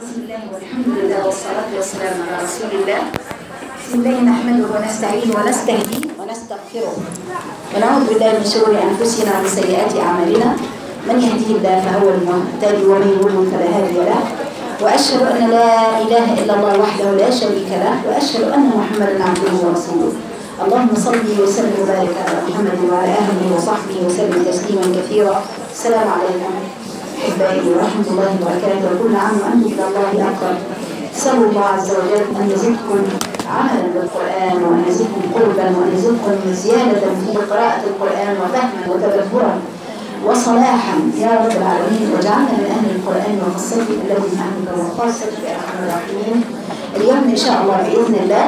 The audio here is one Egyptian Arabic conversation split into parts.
بسم الله والحمد لله والصلاة والسلام على رسول الله بسم الله نحمده ونستعينه ونستهديه ونستغفره ونعوذ بالله من شرور أنفسنا ومن سيئات أعمالنا من يهديه الله فهو المهتدي ومن يضلل فلا هادي له وأشهد أن لا إله إلا الله وحده لا شريك له وأشهد أن محمدا عبده ورسوله اللهم صل وسلم وبارك على محمد وعلى آله وصحبه وسلم تسليما كثيرا السلام عليكم أحبائي ورحمة الله وبركاته وكل عام وأنتم إلى الله أقرب سألوا الله عز وجل أن يزدكم عملا بالقرآن وأن يزدكم قربا وأن يزدكم زيادة في قراءة القرآن وفهما وتدبرا وصلاحا يا رب العالمين واجعلنا من أهل القرآن وخاصته الذي أهلك وخاصتك يا أرحم الراحمين اليوم إن شاء الله بإذن الله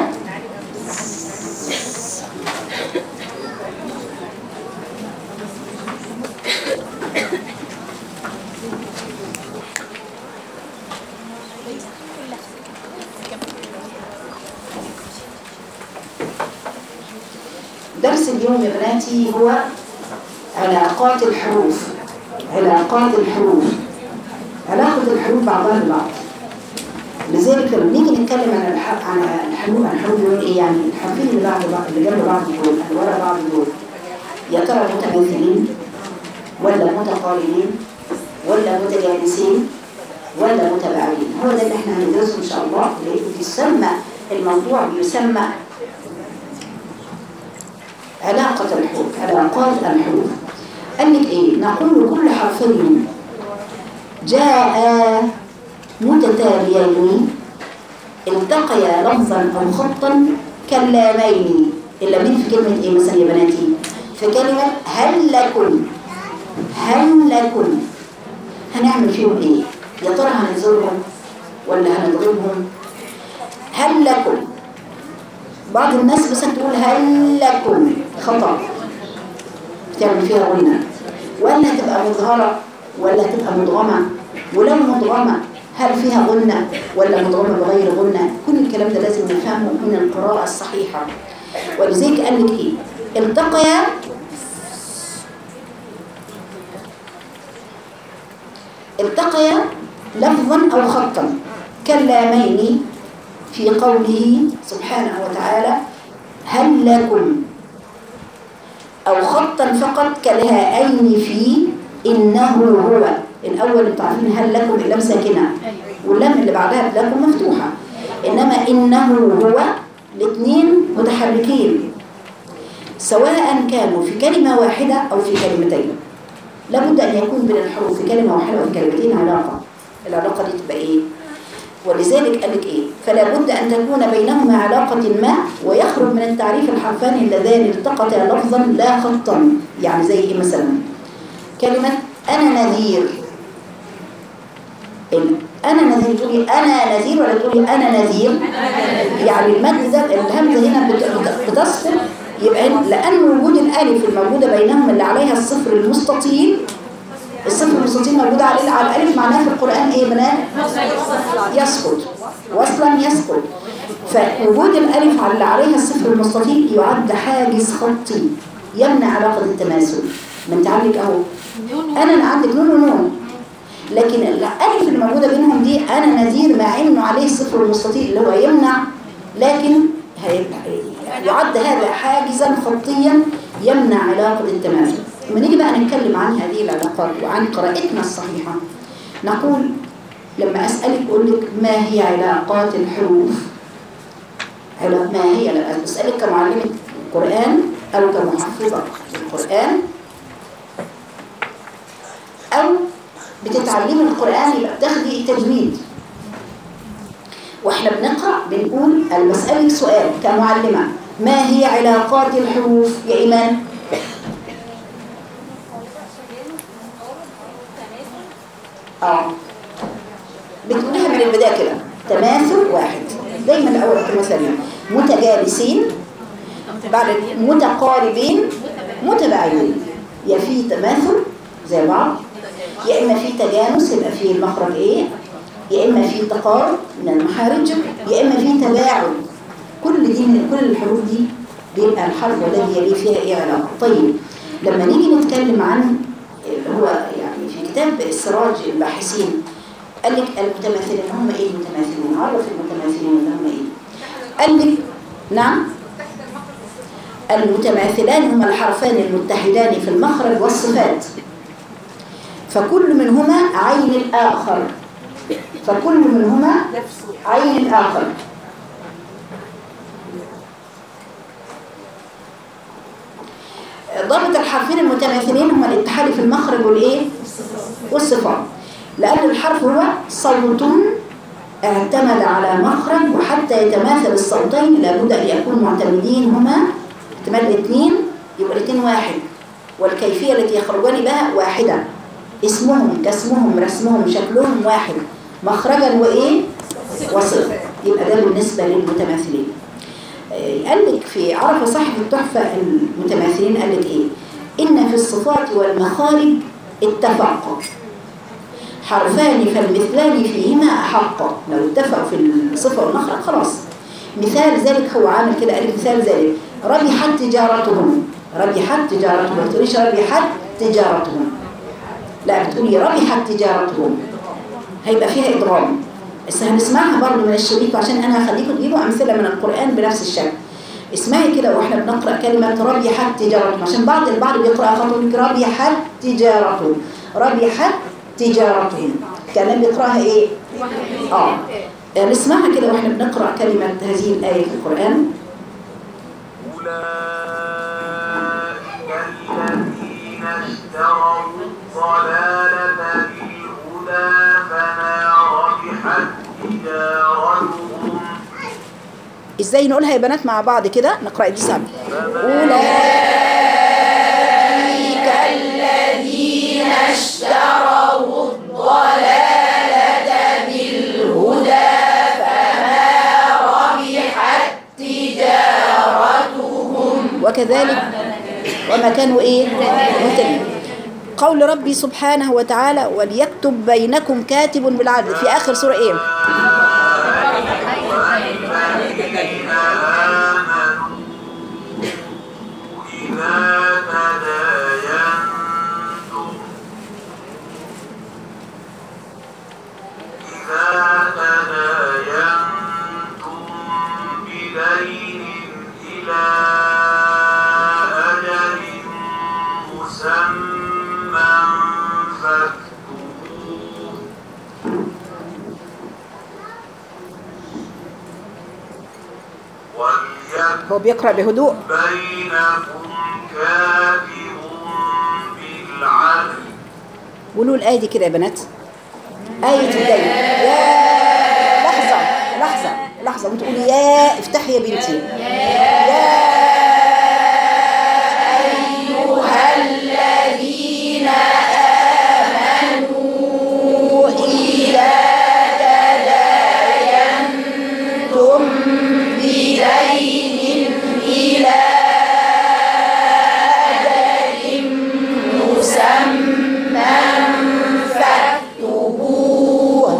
درس اليوم يا بناتي هو علاقات الحروف علاقات الحروف علاقة الحروف بعضها ببعض لذلك لما نيجي نتكلم عن الح... عن الحروف عن الحروف دول ايه يعني الحرفين اللي بعد بعض اللي جنب بعض دول اللي ورا بعض دول يا ترى متماثلين ولا متقاربين ولا متجانسين ولا متباعدين هو ده اللي احنا هندرسه ان شاء الله بيسمى الموضوع بيسمى علاقة الحروف علاقات الحروف قال لك ايه نقول كل حرفين جاء متتاليين التقيا لفظا او خطا كلامين اللامين في كلمة ايه مثلا يا بناتي في كلمة هل لكم هل لكم هنعمل فيهم ايه يا ترى هنزورهم ولا هنضربهم هل لكم بعض الناس بس تقول هل لكم خطأ تعمل فيها غنى ولا تبقى مظهرة ولا تبقى مدغمة ولو مدغمة هل فيها غنى ولا مدغمة بغير غنى كل الكلام ده لازم نفهمه من القراءة الصحيحة ولذلك قال لك ايه التقيا التقيا لفظا او خطا كلامين في قوله سبحانه وتعالى هل لكم أو خطا فقط كالهائين في إنه هو الأول انتوا عارفين هل لكم اللام ساكنة واللام اللي بعدها لكم مفتوحة إنما إنه هو الاثنين متحركين سواء كانوا في كلمة واحدة أو في كلمتين لابد أن يكون بين الحروف في كلمة واحدة أو في كلمتين علاقة العلاقة دي تبقى إيه؟ ولذلك قال لك ايه فلا بد ان تكون بينهما علاقه ما ويخرج من التعريف الحرفان اللذان التقطا لفظا لا خطا يعني زي ايه مثلا كلمه انا نذير انا نذير تقولي انا نذير ولا تقولي انا نذير يعني المد ده الهمزه هنا بتسقط يبقى لان وجود الالف الموجوده بينهم اللي عليها الصفر المستطيل الصفر المستطيل موجود على على الالف معناها في القران ايه بنات يسقط وصلا يسقط فوجود الالف على عليها الصفر المستطيل يعد حاجز خطي يمنع علاقه التماثل ما انت عندك اهو انا عندك نون ونون لكن الالف الموجوده بينهم دي انا نذير مع انه عليه الصفر المستطيل اللي هو يمنع لكن يعد هذا حاجزا خطيا يمنع علاقه التماثل لما نيجي بقى نتكلم عن هذه العلاقات وعن قراءتنا الصحيحة نقول لما أسألك أقول لك ما هي علاقات الحروف ما هي لما أسألك كمعلمة القرآن أو كمحفظة القرآن أو بتتعلمي القرآن يبقى بتاخدي التجويد واحنا بنقرأ بنقول أنا بسألك سؤال كمعلمة ما هي علاقات الحروف يا إيمان؟ اه بتقولها من البداية كده تماثل واحد دايما الأول مثلا متجالسين بعد متقاربين متباعدين يا في تماثل زي بعض يا إما في تجانس يبقى في المخرج إيه يا إما في تقارب من المخارج يا إما في تباعد كل دي من كل الحروف دي بيبقى الحرف الذي يلي فيها إيه علاقة طيب لما نيجي نتكلم عن هو يعني في كتاب سراج الباحثين قال لك المتماثلين هم ايه قال لك نعم المتماثلان هما الحرفان المتحدان في المخرج والصفات فكل منهما عين الآخر فكل منهما عين الآخر ضابط الحرفين المتماثلين هما الاتحاد في المخرج والايه والصفات لأن الحرف هو صوت اعتمد على مخرج وحتى يتماثل الصوتين لابد أن يكون معتمدين هما احتمال الاثنين يبقى الاثنين واحد والكيفية التي يخرجان بها واحدة اسمهم كاسمهم رسمهم شكلهم واحد مخرجا وإيه وصفة يبقى ده بالنسبة للمتماثلين آه، قال لك في عرف صاحب التحفة المتماثلين قال لك إيه إن في الصفات والمخارج اتفقا حرفان فالمثلان فيهما أحق لو اتفقوا في الصفة والمخرج خلاص مثال ذلك هو عامل كده قال لك مثال ذلك ربحت تجارتهم ربحت تجارتهم ما بتقوليش ربحت تجارتهم لا بتقولي ربحت تجارتهم هيبقى فيها إضرام بس هنسمعها برضه من الشريط عشان أنا هخليكم تجيبوا أمثلة من القرآن بنفس الشكل اسمعي كده واحنا بنقرأ كلمة ربحت تجارتهم عشان بعض البعض بيقرأ خطوة ربحت تجارتهم ربحت تجارتهم كان بيقرأها ايه؟ اه نسمعها كده واحنا بنقرأ كلمة هذه الآية في القرآن أولئك الذين اشتروا الضلالة بالهدى فما ربحت تجارتهم ازاي نقولها يا بنات مع بعض كده نقرأ دي سامي أولئك الذين اشتروا الضلالة بالهدى فما ربحت تجارتهم وكذلك وما كانوا ايه مهتدين قول ربي سبحانه وتعالى وليكتب بينكم كاتب بالعدل في آخر سورة ايه الذين آمنوا إذا تداينتم إذا تداينتم بدين إلى أجل مسمى فاكتبوه وليكتب هو بيقرأ بهدوء بينكم كاتب بالعدل قولوا الآية دي كده يا بنات آية الدين يا لحظة لحظة لحظة وتقولي يا افتحي يا بنتي يا أيها الذين آمنوا إذا تداينتم بدين إلى أجل مسمى فاكتبوه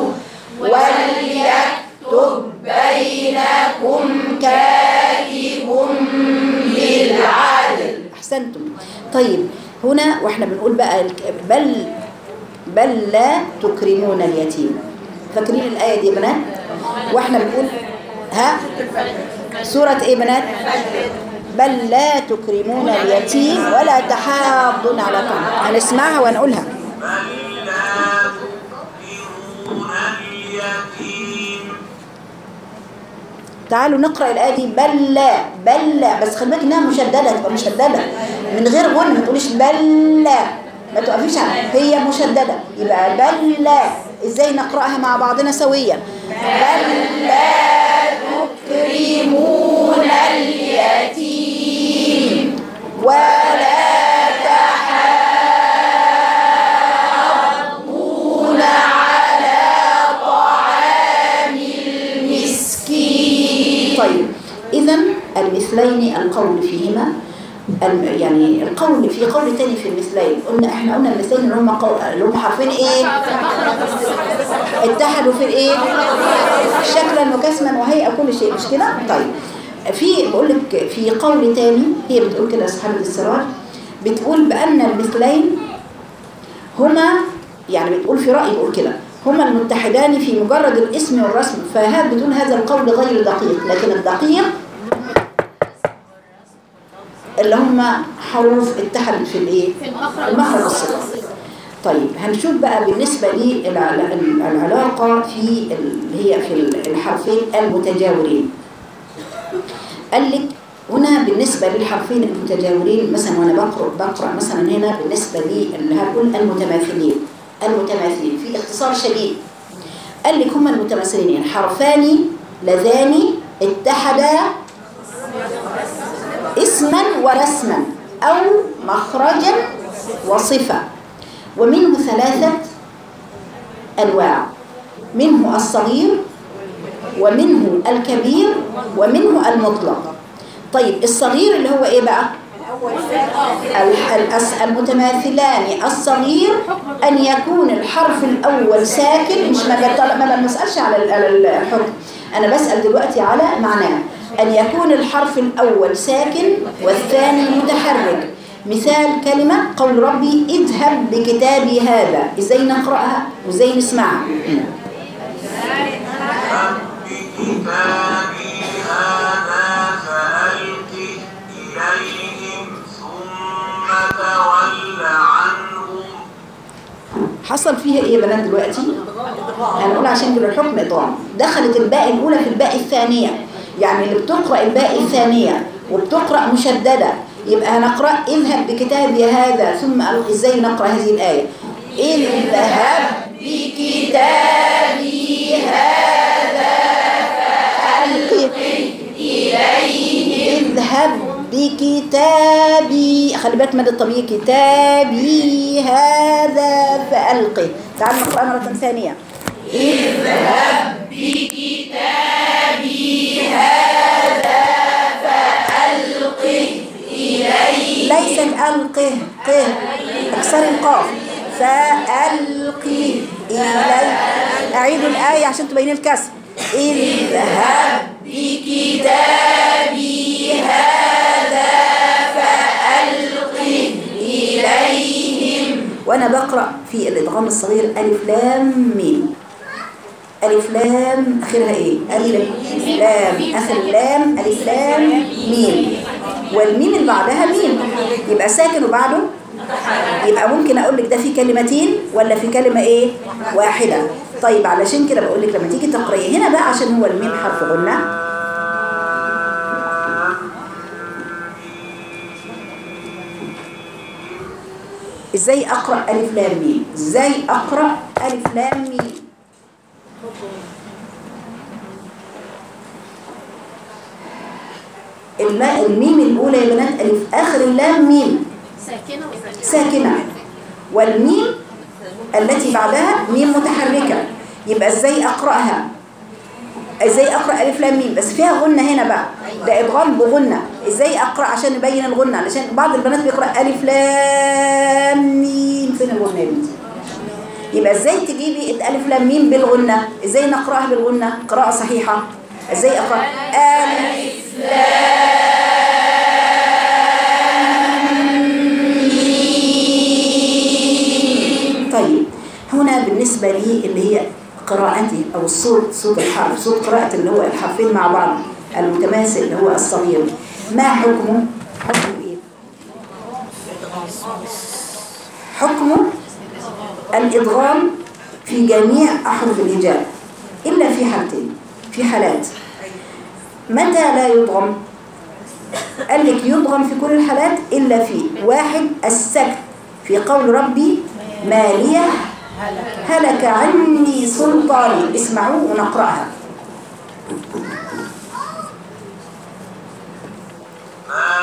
وليكتب بينكم كاتب بالعدل أحسنتم طيب هنا واحنا بنقول بقى الك- بل بل لا تكرمون اليتيم فاكرين الآية دي يا بنات واحنا بنقول ها سورة ايه بنات بل لا تكرمون اليتيم ولا تحاضون على طعام هنسمعها ونقولها بل لا تكرمون اليتيم تعالوا نقرأ الآية دي بل لا بل لا بس خلي بالك إنها مشددة تبقى مشددة من غير غن ما تقوليش بل لا ما توقفيش على هي مشددة يبقى بل لا إزاي نقرأها مع بعضنا سويا بل لا تكرمون اليتيم ولا تحاضون على طعام المسكين طيب إذا المثلين القول فيهما الم- يعني القول في قول تاني في المثلين قلنا احنا قلنا المثلين اللي هم قول اللي هم حرفين ايه اتحدوا في الايه شكلا وكسما وهيئه كل شيء مش كده طيب في بقول لك في قول تاني هي بتقول كده اصحاب السراج بتقول بان المثلين هما يعني بتقول في رأي بقول كده هما المتحدان في مجرد الاسم والرسم فهذا بدون هذا القول غير دقيق لكن الدقيق اللي هم حروف اتحدت في الايه في المخرج المخرج الصغير طيب هنشوف بقى بالنسبة للعلاقة في اللي هي في الحرفين المتجاورين قال لك هنا بالنسبة للحرفين المتجاورين مثلا وأنا بقرأ بقرأ مثلا هنا بالنسبة لي اللي هقول المتماثلين المتماثلين في اختصار شديد قال لك هما المتماثلين يعني حرفان لذان اتحدا اسما ورسما أو مخرجا وصفة ومنه ثلاثة أنواع منه الصغير ومنه الكبير ومنه المطلق طيب الصغير اللي هو ايه بقى ال- الأس- المتماثلان الصغير أن يكون الحرف الأول ساكن مش ما بطل- ما بنسألش على ال- على الحكم أنا بسأل دلوقتي على معناه أن يكون الحرف الأول ساكن والثاني متحرك مثال كلمة قول ربي اذهب بكتابي هذا ازاي نقرأها وازاي نسمعها بكتابي هذا فألقه إليهم ثم تول عنهم حصل فيها ايه يا بنات دلوقتي هنقول عشان كده الحكم اضرام دخلت الباء الاولى في الباء الثانيه يعني اللي بتقرا الباء الثانيه وبتقرا مشدده يبقى هنقرا اذهب بكتابي هذا ثم ألق- ازاي نقرا هذه الايه اذهب بكتابي هذا فألقه اذهب بكتابي خلي بالك من الطبيعي كتابي هذا فألقه تعال نقرأ مرة ثانية اذهب بكتابي هذا فألقه إليه ليس ألقه قه اكسر القاف فألقه إليه أعيد الآية عشان تبين الكسر اذهب بكتابي هذا فألقه إليهم وأنا بقرأ في الإدغام الصغير ألف لام ميم ألف لام آخرها إيه؟ ألف لام آخر لام ألف لام ميم والميم اللي بعدها ميم يبقى ساكن وبعده يبقى ممكن أقول لك ده في كلمتين ولا في كلمة إيه؟ واحدة طيب علشان كده بقول لك لما تيجي تقرأي هنا بقى عشان هو الميم حرف غنة ازاي اقرا الف لام ميم ازاي اقرا الف لام ميم اللا- الميم الاولى يا بنات الف اخر اللام ميم ساكنة وساكنة ساكنه والميم التي بعدها ميم متحركه يبقى ازاي اقراها ازاي اقرا الف لام ميم بس فيها غنه هنا بقى ده ادغام بغنه ازاي اقرا عشان نبين الغنه علشان بعض البنات بيقرا الف لام ميم فين الغنه يا بنتي يبقى ازاي تجيبي الف لام ميم بالغنه ازاي نقراها بالغنه قراءه صحيحه ازاي اقرا الف طيب هنا بالنسبة لي اللي هي قراءتي أو الصوت صوت الحرف صوت قراءة اللي هو الحرفين مع بعض المتماثل اللي هو الصغير ما حكمه؟ حكمه إيه؟ حكمه الإدغام في جميع أحرف الهجاء إلا في حالتين في حالات متى لا يضغم؟ قال لك يضغم في كل الحالات إلا في واحد السكت في قول ربي مالية هلك عني سلطاني اسمعوا ونقرأها ما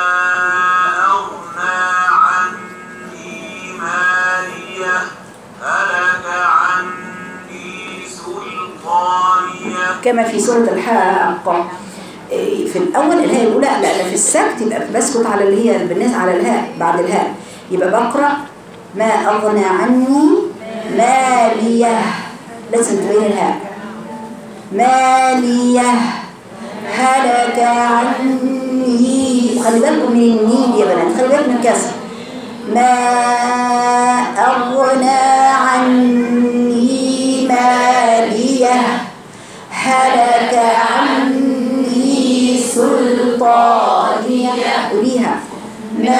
أغنى عني مالية هلك عني سلطانية كما في سورة الحاقة إيه، في الأول الهاء الأولى لا لا في السكت يبقى بسكت على اللي هي بالنسبة على الهاء بعد الهاء يبقى بقرأ ما أغنى عني مالية لازم تبين الهاء مالية هلك عني خلي بالكم من النيل يا بنات خلي بالكم من الكسر ما أغنى عني هلك عني سلطانية قوليها ما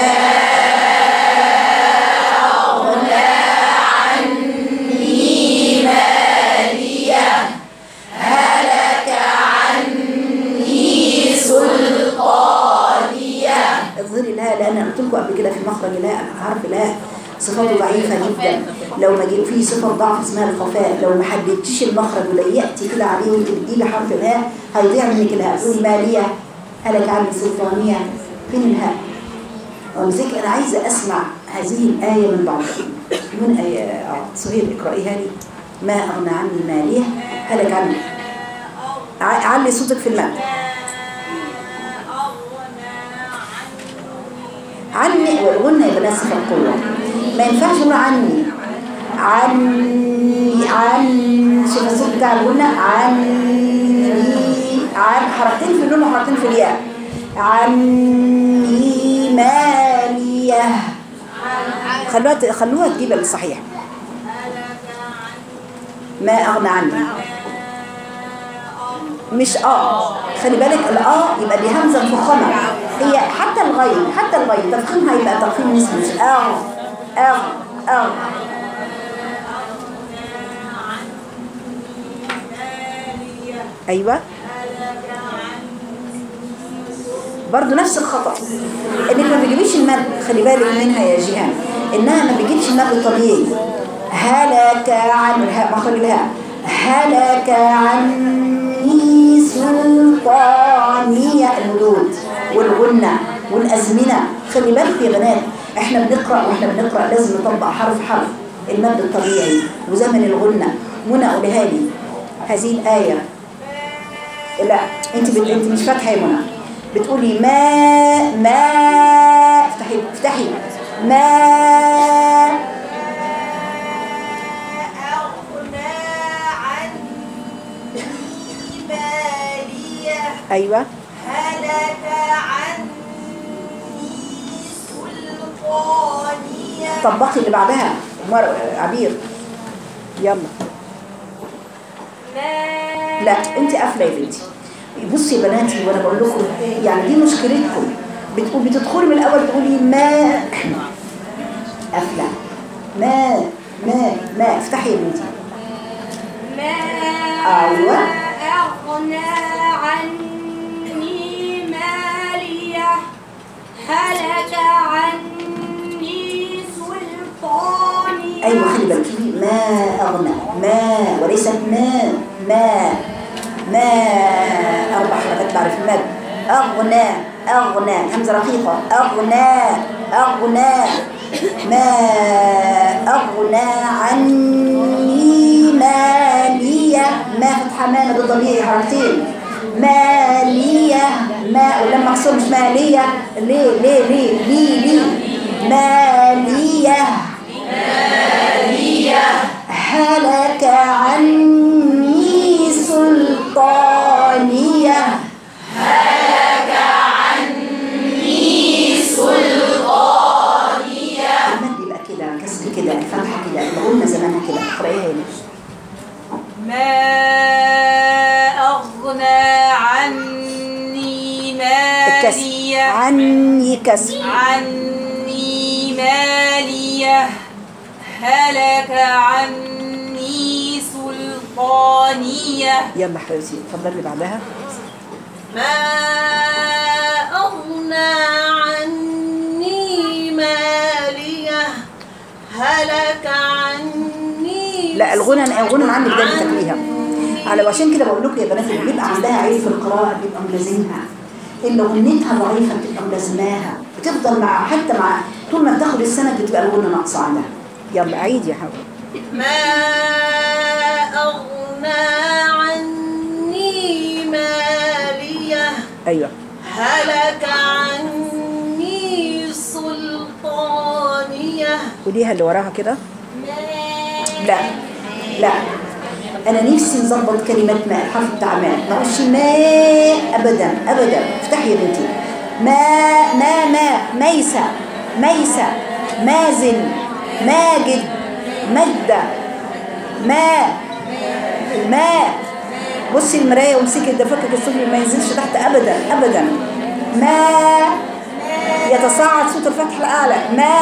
اظهري لها لان انا قلت لكم قبل كده في مخرج لا حرف لا صفاته ضعيفه جدا لو ما جي في صفه ضعف اسمها الخفاء لو ما حددتيش المخرج وضيقتي كده عليه وانت بتجيبي حرف الهاء هيضيع منك الهاء تقولي ماليه هلك عني سلطانيه فين الهاء؟ ومسك انا عايزه اسمع هذه الايه من بعضها من ايه اه سهيل اقرايها لي ما اغنى عني ماليه هلك عني ع- علي صوتك في المد عني والغنى يبقى لها صفه قوه ما ينفعش نقول عني عني عن شوف الصوت بتاع الغنى عني عن حركتين في النون وحركتين في الياء عني ماليه خلوها خلوها تجيب الصحيح ما اغنى عني مش اه خلي بالك الاه يبقى دي همزه مفخمه هي حتى الغين حتى الغين تفخيمها يبقى تفخيم نسبي مش اه اه اه ايوه برضو نفس الخطأ انك ما بيجيبش المد خلي بالك منها يا جيهان انها ما بيجيبش المد الطبيعي هلك عن الهاء مخرج الهاء هلك عني سلطانية المدود والغنة والأزمنة خلي بالك يا بنات احنا بنقرأ واحنا بنقرأ لازم نطبق حرف حرف المد الطبيعي وزمن الغنة منى قولها لي هذه الآية لا انت بت... انت مش فاتحه يا منى بتقولي ما ما افتحي افتحي ما أغنى عني مالية ايوه هلك عني سلطانية طبقي اللي بعدها مر... عبير يلا ما لا انت قافله يا بنتي بصي يا بناتي وانا بقول لكم يعني دي مشكلتكم بتقول بتدخلي من الاول تقولي ما قافله ما ما ما افتحي يا بنتي ما أيوة. أغنى عني مالية هلك عني سلطانية ايوه خلي بالك في ما اغنى ما وليست ما ما ما اربع حركات بعرف المد اغنى اغنى همزه رقيقه اغنى اغنى ما اغنى عني ماليه ما فتحه ما ده طبيعي حركتين ماليه ما ولما مكسور مش ماليه ليه ليه ليه ليه ليه ماليه هلك عني سلطانية هلك عني سلطانية المد يبقى كده كسر كده الفتحة كده الغنة زمانها كده اقرأيها هنا ما أغنى عني الكسر مالية عني كسر عني مالية هلك عني سلطانية يلا حبيبتي اتفضلي اللي بعدها ما أغنى عني مالية هلك عني لا الغنى الغنى عندك ده تكليها على وعشان كده بقول لكم يا بنات اللي بيبقى عندها عيب في القراءة بيبقى ملازمها اللي غنتها ضعيفة بتبقى ملازماها بتفضل مع حتى مع طول ما بتاخد السنة بتبقى الغنى ناقصة عندها يلا عيد يا حبيبي ما أغنى عني مالية ايوه هلك عني سلطانية وديها اللي وراها كده ما لا لا انا نفسي نظبط كلمة ما الحرف بتاع ما ما اقولش ما ابدا ابدا افتحي يا بنتي ما ما ما ميسة ميسة مازن ماجد مجدة ما ما بصي المرايه وامسكي الدفكك السفلي ما ينزلش تحت ابدا ابدا ما يتصاعد صوت الفتح الاعلى ما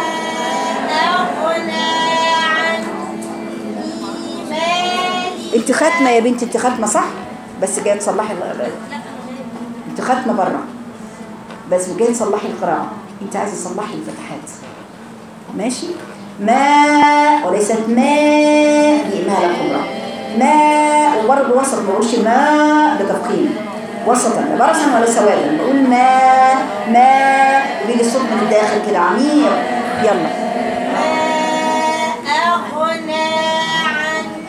أغنى عني مالي انت ختمه يا بنتي انت ختمه صح بس جايه تصلحي ال- ال- انت ختمه بره بس جايه تصلحي القراءه انت عايزه تصلحي الفتحات ماشي ما وليست ما دي ما لا كبرى ما وبرضه وسط ما بقولش ما بتفخيم وسطا لا برصا ولا سوادا بقول ما ما بيجي الصوت من الداخل كده عميق يلا ما أغنى عني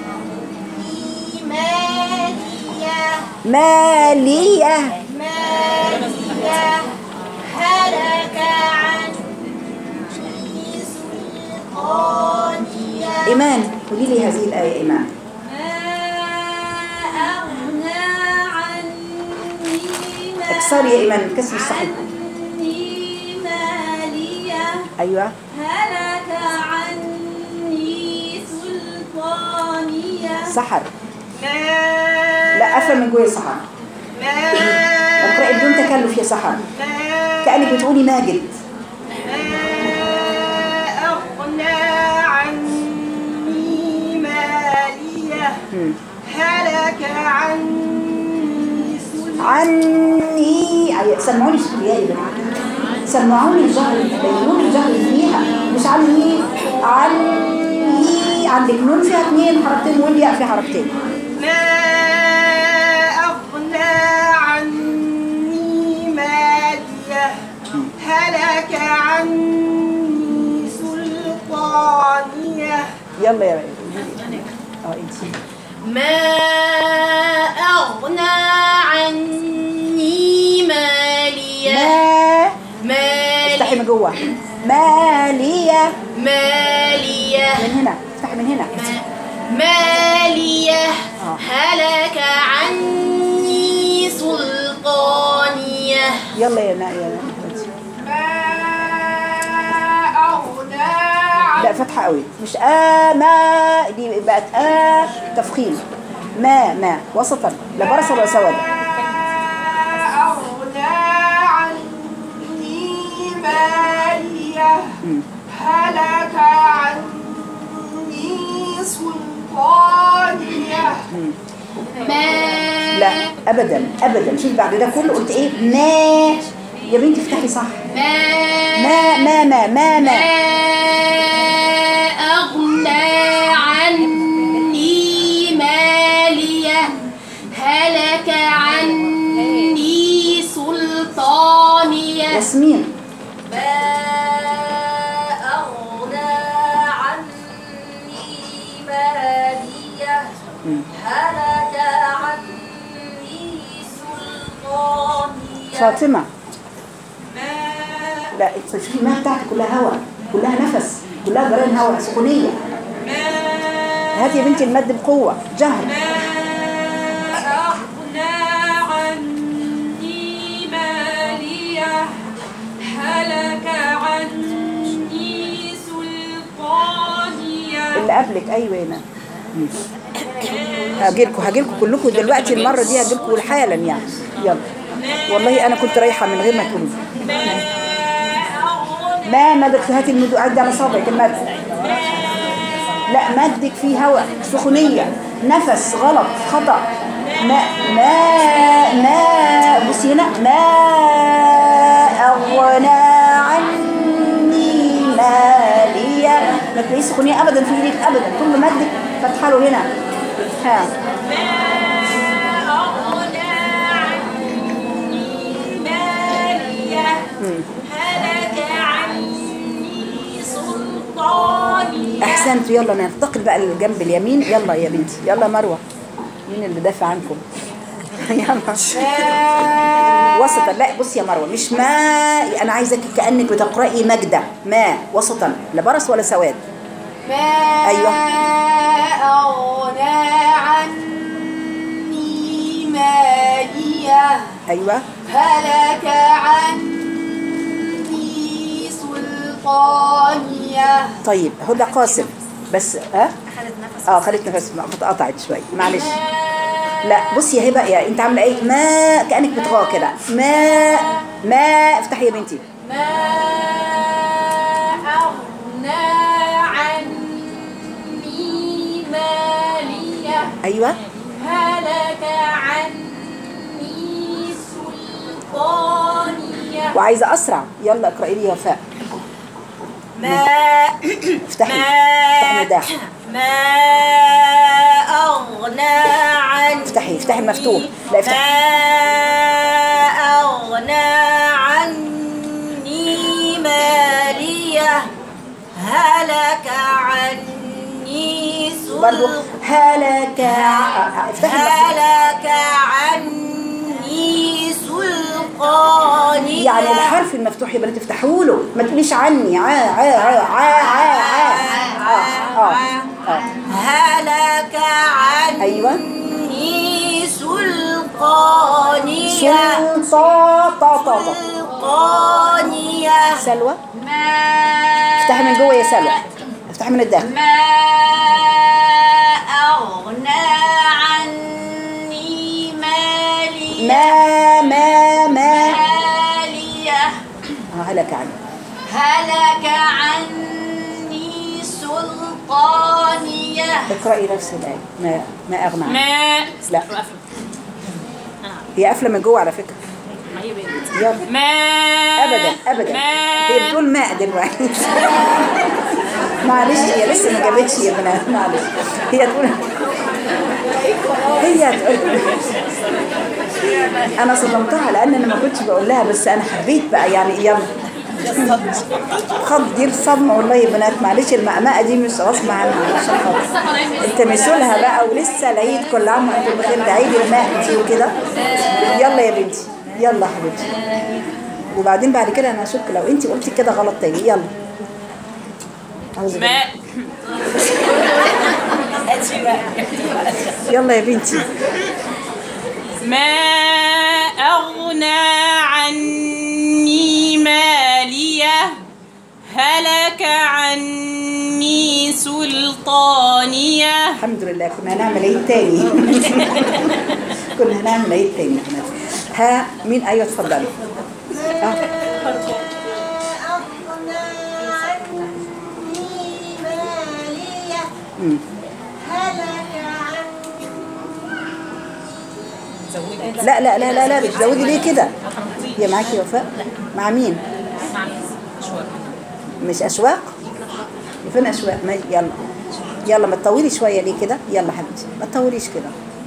مالية ماليه مالية هلك عني سلطانية ايمان قولي لي هذه الايه ايمان ما أغنى عني اكسري يا ايمان الكسر الصحيح عني مالية ايوه هلك عني سلطانية سحر ما لا افهم من جوه سحر ما اقرأي بدون تكلف يا سحر ما كأنك بتقولي ماجد أغنى عني مالية مم. هلك عني سلطانية عني أي- سمعوني صوت يا بنات سمعوني الجهر بينوني الجهر فيها مش عني عني عندك نون فيها اثنين حركتين والياء فيها حركتين ما أغنى عني مالية هلك عني سلطانية يلا يا بنات اه انت ما أغنى عني مالية ما افتحي من مالية جوه مالية مالية من هنا افتحي من هنا مالية آه. هلك عني سلطانية يلا يا نا يا نا ما أغنى لا فتحة قوي مش آ ما دي بقت آ تفخيم ما ما وسطا لا برص ولا سواد أغنى عني مالية هلك عني سلطانية ما لا ابدا ابدا شوف بعد ده كله قلت ايه ما يا بنتي افتحي صح ما ما ما ما ما ما أغنى عني مالية هلك عني سلطانية ياسمين ما أغنى عني مالية هلك عني سلطانية فاطمه لا شوفي الماء بتاعتك كلها هواء كلها نفس كلها جرين هواء سخونيه هاتي يا بنتي المد بقوه جهر أغنى عني مالية هلك عني سلطانية اللي قبلك ايوه هنا هاجيلكوا هاجيلكوا كلكم دلوقتي المره دي هاجيلكوا حالا يعني يلا والله انا كنت رايحه من غير ما تقولي ما مدك هاتي المد عدي على صابعك المد لا مدك فيه هواء سخونيه نفس غلط خطا ما ما ما بصي هنا ما اغنى عني ماليه ما تلاقيش سخونيه ابدا في ايدك ابدا كل مدك فتحه له هنا ها أغنى عني مالية هلك عني سلطانية احسنت يلا ننتقل بقى للجنب اليمين يلا يا بنتي يلا مروه مين اللي دافع عنكم يلا وسطا لا بصي يا مروه مش ما انا عايزاك كانك بتقراي مجده ما وسطا لا برص ولا سواد ما أيوة. أغنى عني مالية ايوه هلك عني سلطانية طيب هدى قاسم بس ها اه خدت نفس اتقطعت شويه معلش ما لا بصي يا هبه يا انت عامله ايه ما كانك بتغاه كده ما ما افتحي يا بنتي ما أغنى عني مالية ايوه هلك عني سلطانية وعايزه اسرع يلا اقراي لي يا وفاء ما افتحي افتحي المداح ما أغنى عني افتحي افتحي المفتوح لا افتحي ما أغنى عني مالية هلك عني برضو سلطانية هلك ع- افتحي المفتوح. هلك عني سلطانية يعني الحرف المفتوح يبقى تفتحوا له ما تقوليش عني عا عا عا عا عا عا اه اه اه هلك عني أيوة. سلطانية سلطا طا طا طا سلطانية سلوى ما افتحي من جوه يا سلوى افتحي من الداخل ما أغنى عني مالية ما ما ما مالية اه هلك عني هلك عني سلطانية اقرأي نفس الآية ما ما أغنى عني ما لا هي قافلة من جوه على فكرة ما هي بنت يلا ما ابدا ابدا ما هي بتقول ماء دلوقتي معلش هي لسه ما جابتش يا بنات معلش هي تقول هي تقول انا صدمتها لان انا ما كنتش بقول لها بس انا حبيت بقى يعني يلا خض دي الصدمه والله يا بنات معلش المقمقه دي مش غصب عنها عشان خاطر التمسوا لها بقى ولسه العيد كل عام وانتم بخير ده عيد الماء دي وكده يلا يا بنتي يلا حبيبتي وبعدين بعد كده انا اشك لو انت قلتي كده غلط تاني يلا أعوذ بالله. ما يلا يا بنتي ما أغنى عني مالية هلك عني سلطانية الحمد لله كنا هنعمل عيد تاني كنا هنعمل عيد تاني يا بنات. ها مين ايوه اتفضلي اه أغنى عني مالية أمم. هلك عني لا لا لا لا لا بتزودي ليه كده هي معاكي وفاء مع مين مش اشواق فين اشواق ما يلا يلا ما تطولي شويه ليه كده يلا حبيبتي ما تطوليش كده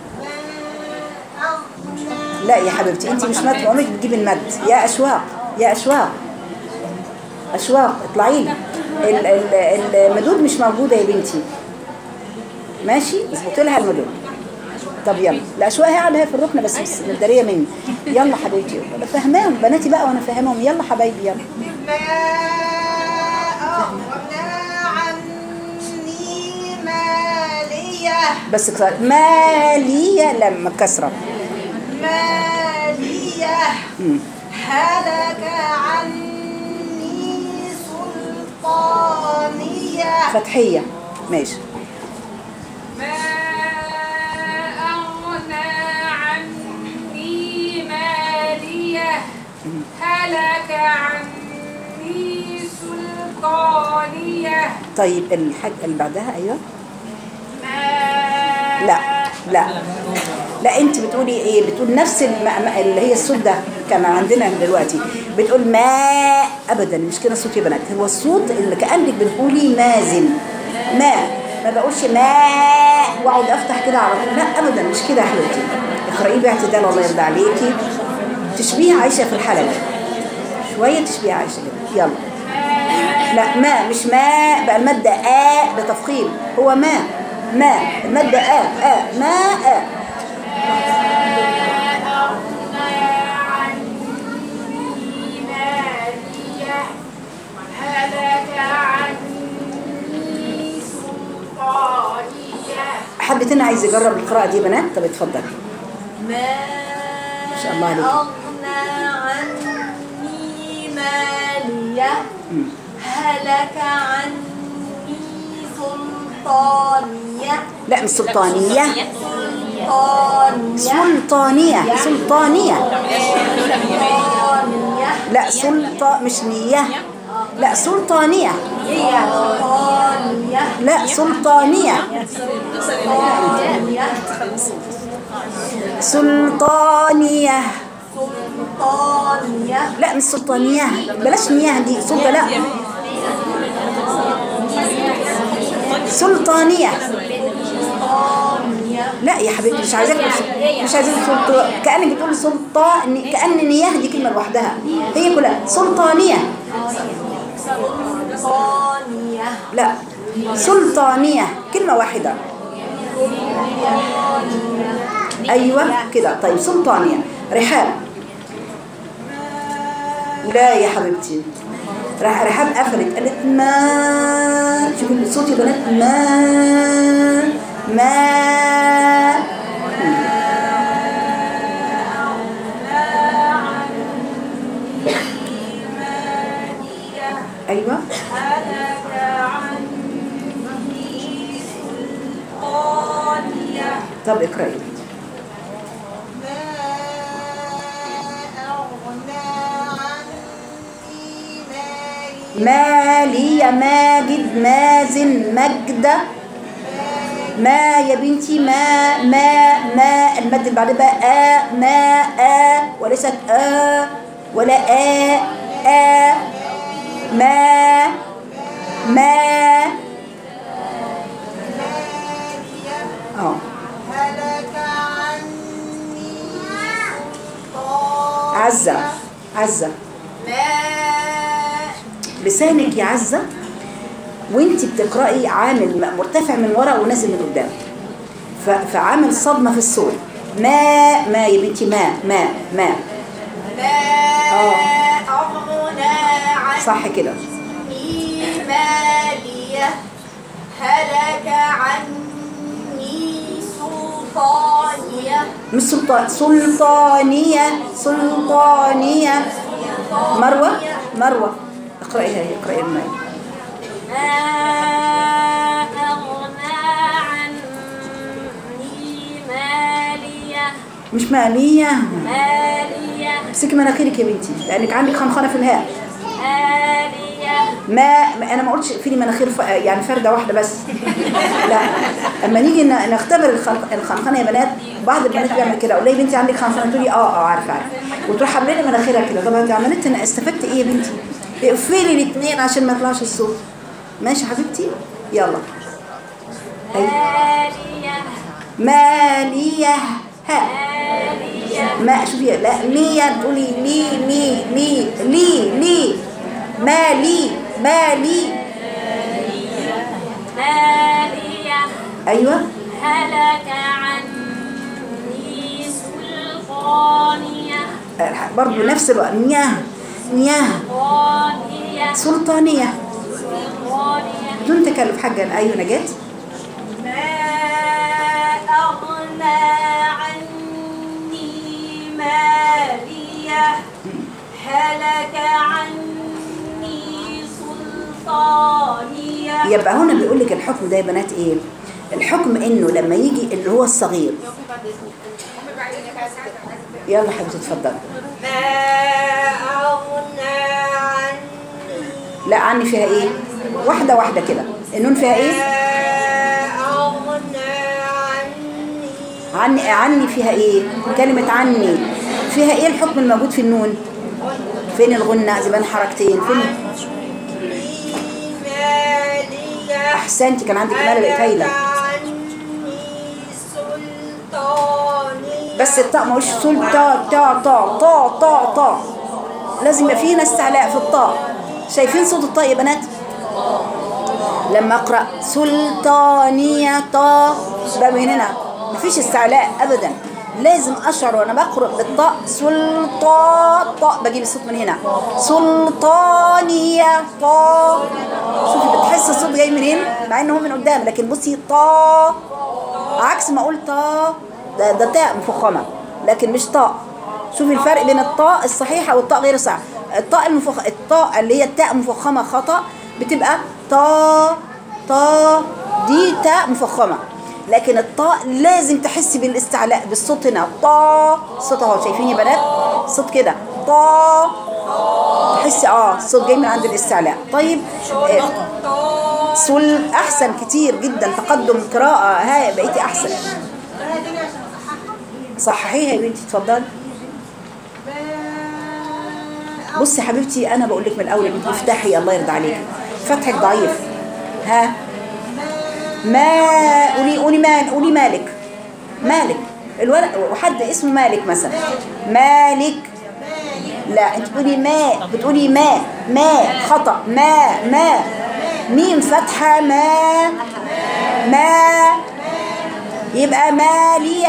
لا يا حبيبتي انت مش مد عمرك بتجيبي المد يا اشواق يا اشواق اشواق اطلعي لي ال- ال- المدود مش موجوده يا بنتي ماشي اظبطي لها المدود طب يلا الاشواق هي قاعده في الركن بس بس متداريه مني يلا حبيبتي انا فاهماهم بناتي بقى وانا فاهمهم يلا حبايبي يلا ما أغنى عني مالية بس كسر ماليه لما كسره مالية مم. هلك عني سلطانية فتحيه ماشي ما أغنى عني مالية هلك عني سلطانية طيب الحاج اللي بعدها ايوه ما لا لا لا انت بتقولي ايه بتقول نفس الم... اللي هي الصوت ده كان عندنا دلوقتي بتقول ما ابدا مش كده الصوت يا بنات هو الصوت اللي كانك بتقولي مازن ما ما بقولش ما واقعد افتح كده على طول لا ابدا مش كده يا حبيبتي اقرايه باعتدال الله يرضى عليكي تشبيه عايشه في الحلقه شويه تشبيه عايشه كده يلا لا ما مش ما بقى المادة آ بتفخيم هو ما ما المادة آ آ ما آ حد تاني عايز يجرب القراءة دي يا بنات طب اتفضل ما شاء الله عليك. أغنى عني مالية مم. هلك عني سلطانية لا مش سلطانية سلطانية سلطانية سلطانية سلطانية لا سلطة مش نية لا سلطانية سلطانية لا سلطانية سلطانية سلطانية سلطانية لا مش سلطانية بلاش نية دي سلطة لا سلطانية لا يا حبيبتي مش عايزاك مش عايزاك سلطة كأنك بتقول سلطة كأن نياه دي كلمة لوحدها هي كلها سلطانية سلطانية لا سلطانية كلمة واحدة أيوة كده طيب سلطانية رحاب لا يا حبيبتي رح رحاب قفلت قالت ما شوفي صوت يا بنات ما ما أيوة طب اقرأي مالي يا ماجد مازن مجدة ما يا بنتي ما ما ما المد اللي بعد بقى آ ما آ وليست آ ولا آ آ ما ما اه هلك عني عزة عزة ما لسانك يا عزة وانت بتقرأي عامل م- مرتفع من ورا ونازل من قدام ف- فعامل صدمة في الصوت ما ما يا بنتي ما ما ما ما اه أغنى عني صح كده مالية هلك عني سلطانية مش سلطان سلطانية سلطانية مروة مروة اقرأيها هي اقرأي الماء ما أغنى عني مالية مش مالية مالية امسكي مناخيرك يا بنتي لانك عندك خنخنة في الهاء مالية ما ما- انا ما قلتش في لي مناخير ف... يعني فرده واحده بس لا اما نيجي ن- نختبر الخنق... الخنخنه يا بنات بعض البنات بيعمل كده اقول لها يا بنتي عندك خنخنه تقولي اه اه عارفه عارفه وتروح عامله لي مناخيرها كده طب انت عملت انا استفدت ايه يا بنتي اقفلي الاثنين عشان ما يطلعش الصوت ماشي يا حبيبتي يلا أيوة. مالية ماليه ها مالية ما شوفي لا ليه تقولي لي لي لي لي لي مالي مالي مالية ايوه هلك عني سلطانية برضه نفس الوقت نياه نياه سلطانية سلطانية سلطانية بدون تكلف حاجة أيوة نجاة ما أغنى عني مالية هلك عني سلطانية يبقى هنا بيقول لك الحكم ده يا بنات إيه الحكم إنه لما يجي اللي هو الصغير يلا حبيبتي اتفضل ما أغنى عني لا عني فيها إيه واحدة واحدة كده النون فيها إيه ما أغنى عني عني عني فيها إيه كلمة عني فيها إيه الحكم الموجود في النون فين الغنة زي بين حركتين فين مالية أحسنتي كان عندك مال لقيت هايلة عني سلطانية بس الطاء ما هوش سل تا تا تا تا تا تا لازم يبقى فينا استعلاء في الطاء شايفين صوت الطاء يا بنات لما اقرا سلطانيه طا ده من هنا مفيش استعلاء ابدا لازم اشعر وانا بقرا بالطاء سلطا طاء بجيب الصوت من هنا سلطانيه طا شوفي بتحس الصوت جاي منين مع ان هو من قدام لكن بصي طا عكس ما اقول طا ده, ده تاء مفخمه لكن مش طاء شوفي الفرق بين الطاء الصحيحه والطاء غير الصحيحه الطاء المفخ الطاء اللي هي التاء مفخمه خطا بتبقى طا طا دي تاء مفخمه لكن الطاء لازم تحسي بالاستعلاء بالصوت هنا طا صوت اهو شايفين يا بنات صوت كده طا تحسي اه الصوت جاي من عند الاستعلاء طيب آه، سول احسن كتير جدا تقدم قراءه ها بقيتي احسن صححيها يا بنتي اتفضلي بصي يا حبيبتي انا بقول لك من الاول يا بنتي افتحي الله يرضى عليكي فتحك ضعيف ها ما قولي قولي ما قولي مالك مالك الولد وحد اسمه مالك مثلا مالك لا انت بتقولي ما بتقولي ما ما خطأ ما ما ميم فتحة ما ما يبقى مالية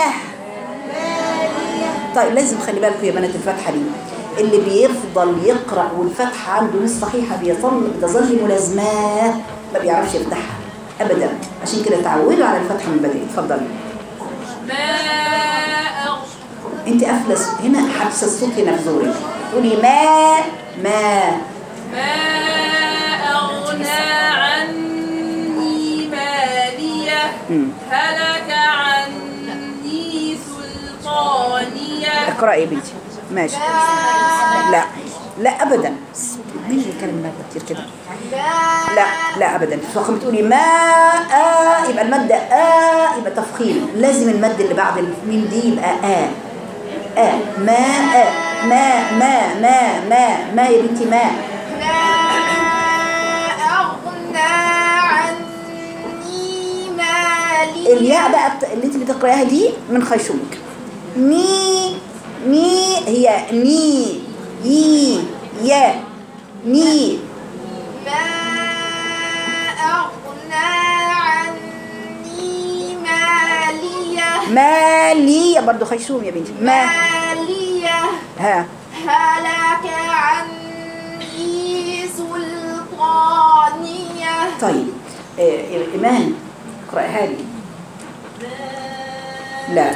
طيب لازم خلي بالكم يا بنات الفتحة دي اللي بيفضل يقرأ والفتحة عنده مش صحيحة بيظل بتظل ملازماه ما بيعرفش يفتحها أبدا عشان كده تعودوا على الفتحة من بدري اتفضلي ما أغ... انت قافله هنا حابسه الصوت هنا في زورك تقولي ما ما ما أغنى عني مالية مم. هلك عني سلطانية اقرأي يا بنتي ماشي لا لا ابدا مين اللي كلام مادة كتير كده لا لا ابدا فخم بتقولي ما آ يبقى المادة آ يبقى تفخيم لازم المد اللي بعد الميم دي يبقى آ آ ما آ ما ما ما ما ما يا بنتي ما أغنى عني مالي الياء بقى بت... اللي انت بتقراها دي من خيشومك مي مي هي ني يي يا ني ما أغنى عني مالية مالية برضو خيشوم يا بنتي ما مالية ها هلك عني سلطانية طيب آه إيمان اقرأها لي لا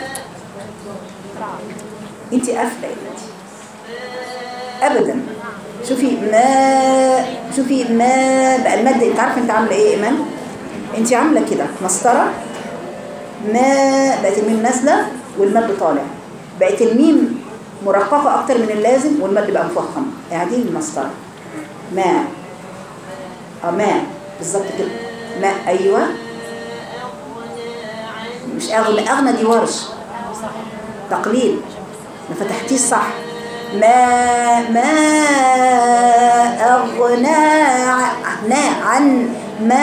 انت قافلة يا بنتي ابدا شوفي ما شوفي ما بقى المد انت عارفه انت عامله ايه يا ايمان انت عامله كده مسطره ما بقت الميم نازله والمد طالع بقت الميم مرققه اكتر من اللازم والمد بقى مفخم يعني دي المسطره ما اه ما بالظبط كده ما ايوه مش اغنى اغنى دي ورش تقليل ما فتحتيش صح ما ما أغنى ع- عن ما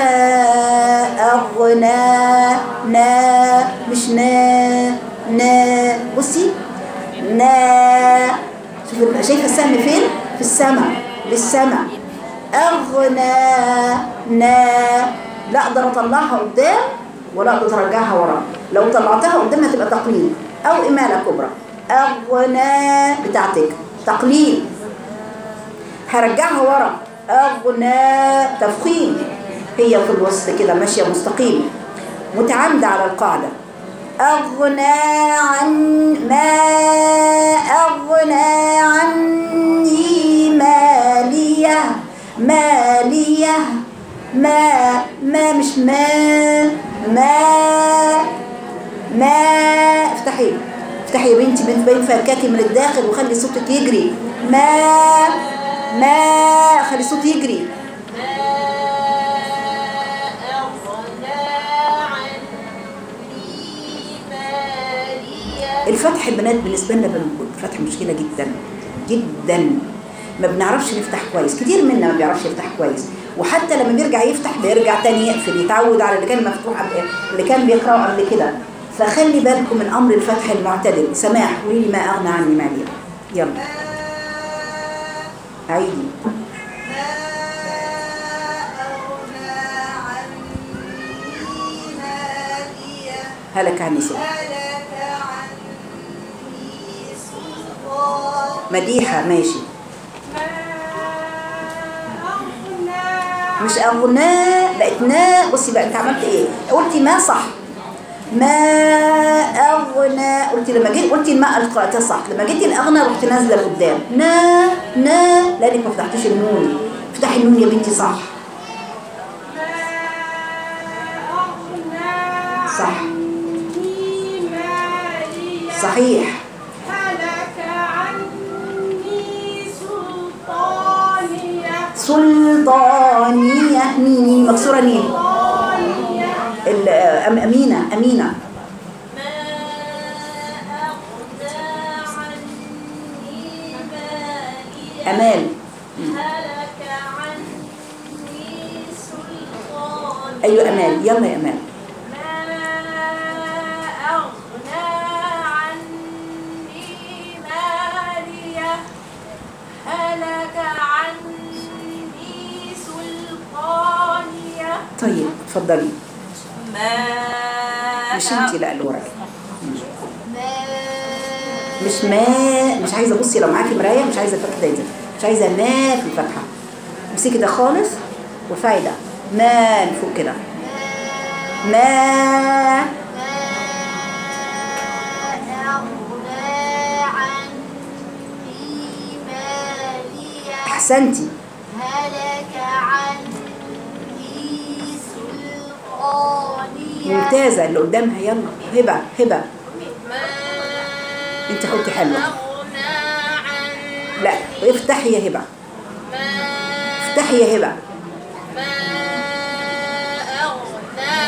أغنى نا مش نا نا بصي نا شوف شايفة السهم فين؟ في السماء للسماء أغنى نا لا أقدر أطلعها قدام ولا أقدر أرجعها ورا لو طلعتها قدام هتبقى تقليل أو إمالة كبرى أغنى بتاعتك تقليل هرجعها ورا أغنى تفخيم هي في الوسط كده ماشية مستقيم متعامدة على القاعدة أغنى عن ما أغنى عني مالية مالية ما ما مش ما ما ما افتحي افتحي يا بنتي بنت بين فركاكي من الداخل وخلي صوتك يجري ما ما خلي الصوت يجري الفتح البنات بالنسبه لنا بنقول الفتح مشكله جدا جدا ما بنعرفش نفتح كويس كتير منا ما بيعرفش يفتح كويس وحتى لما بيرجع يفتح بيرجع تاني يقفل يتعود على اللي كان مفتوح قبل اللي كان بيقراه قبل كده فخلي بالكم من امر الفتح المعتدل سماح قولي لي ما اغنى عني مالي يلا عيدي هلك عني سوء مديحة ماشي مش أغنى بقت نا بصي بقى انت عملت ايه قلتي ما صح ما أغنى قلتي لما جيت قلتي الماء قرأتها صح لما جيتي الأغنى رحت نازلة لقدام نا نا لانك ما فتحتيش النون افتحي النون يا بنتي صح صح صحيح هلك عني سلطانية سلطانية مين مكسورة مين سلطانية ال- أم- أمينة أمينة ما أغنى عني مالية أمال هلك عني سلطانية أيوة أمال يلا يا أمال ما أغنى عني مالية هلك عني سلطانية طيب اتفضلي ما مش انت لا اللي وراك ما مش ما مش عايزه بصي لو معاكي مرايه مش عايزه الفتحه دي مش عايزه ما في الفتحه امسكي ده خالص وارفعي ده ما لفوق كده ما أغنى عني مالية احسنتي هلك عني سلطانية ممتازه اللي قدامها يلا هبه هبه ما انت قلتي حلوه أغنى عني لا افتحي يا هبه ما افتحي يا هبه ما أغنى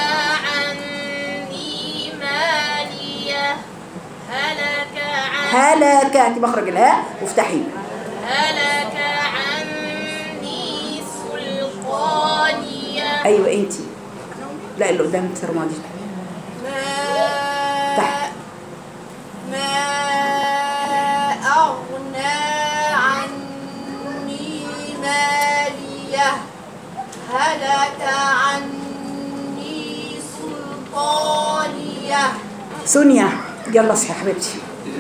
عني مالية هلك عني هلك هاتي مخرج الهاء وافتحي هلك عني سلطانية ايوه انت لا اللي قدامك سر ماضي ما تحت. ما أغنى عني مالية هلك عني سلطانية سونيا يلا اصحي يا حبيبتي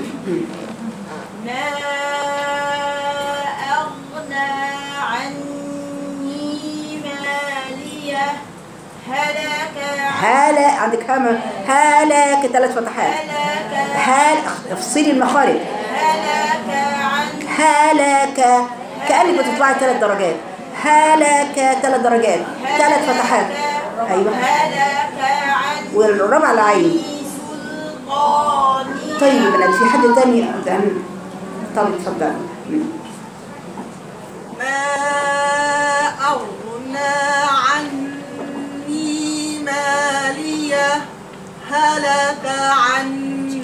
ما أغنى عني مالية هلك هلا عندك هما هلك ثلاث فتحات هلك هل افصلي المخارج هلك عني هلك كأنك بتطلعي ثلاث درجات هلك ثلاث درجات ثلاث فتحات ايوه هلك عني والرابعه العين سلطانية طيب يا بنات في حد تاني عن- طب اتفضل ما أغنى عني مالية هلك عني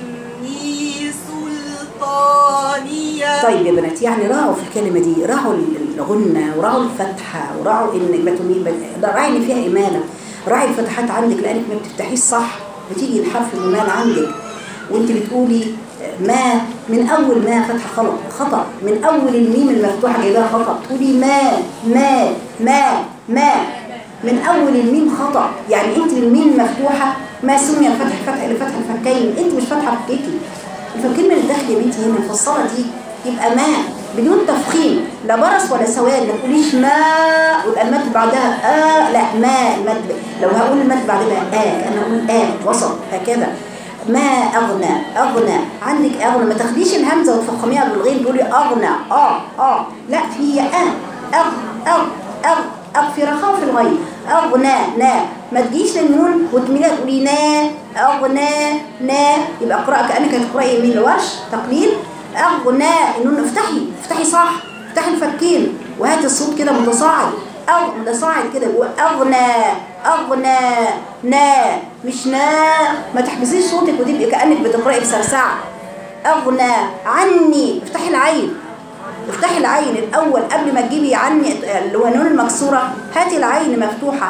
سلطانية طيب يا بنات يعني راعوا في الكلمه دي راعوا الغنه وراعوا الفتحه وراعوا ان ما تمي- راعي ان فيها اماله راعي الفتحات عندك لانك ما بتفتحيش صح بتيجي الحرف الممال عندك وانت بتقولي ما من اول ما فتحه خلط خطا من اول الميم المفتوحه جايباها خطا تقولي ما ما ما ما من اول الميم خطا يعني انت الميم مفتوحه ما سمي الفتح فتح لفتح الفكين انت مش فاتحه فكيكي الفكين من الداخل يا بنتي هنا المفصله دي يبقى ما بدون تفخيم لا برص ولا سواد ما تقوليش ما ويبقى المد بعدها آه لا ما المد لو هقول المد بعدها آه كأن أقول آه وسط هكذا ما أغنى أغنى عندك أغنى ما تاخديش الهمزة وتفخميها بالغين تقولي أغنى آه آه لا في آه أغ أغ أغ أغ في رخاء في الغين أغنى نا ما تجيش للنون وتميلها تقولي نا أغنى نا يبقى قراءة كأنك هتقرأي من الورش تقليل أغنى النون افتحي افتحي صح افتحي الفكين وهاتي الصوت كده متصاعد أو متصاعد كده يقول أغنى أغنى نا مش نا ما تحبسيش صوتك وتبقي كأنك بتقرأي بسرسعة أغنى عني افتحي العين افتحي العين الأول قبل ما تجيبي عني اللي هو النون المكسورة هاتي العين مفتوحة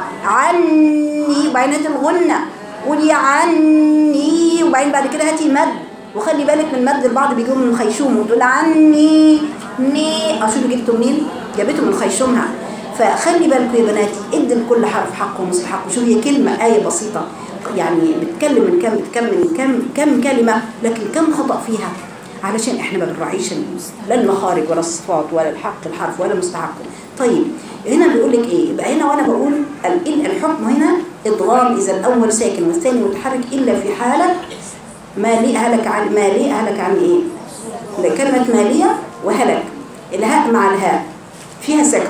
عني وبعدين هاتي الغنة قولي عني وبعدين بعد كده هاتي مد وخلي بالك من المد البعض بيجيبوا من الخيشوم وتقول عني ني اشوف جبته منين جابته من خيشومها فخلي بالكم يا بناتي ادي لكل حرف حقه ومستحقه شوف هي كلمه ايه بسيطه يعني بتكلم من كم بتكمل من كم كم كلمه لكن كم خطا فيها علشان احنا ما بنراعيش لا المخارج ولا الصفات ولا الحق الحرف ولا مستحقه طيب هنا بيقول لك ايه يبقى هنا وانا بقول ال- الحكم هنا ادغام اذا الاول ساكن والثاني متحرك الا في حاله مالي هلك عن مالي هلك عن ايه كلمة مالية وهلك الهاء مع الهاء فيها سكن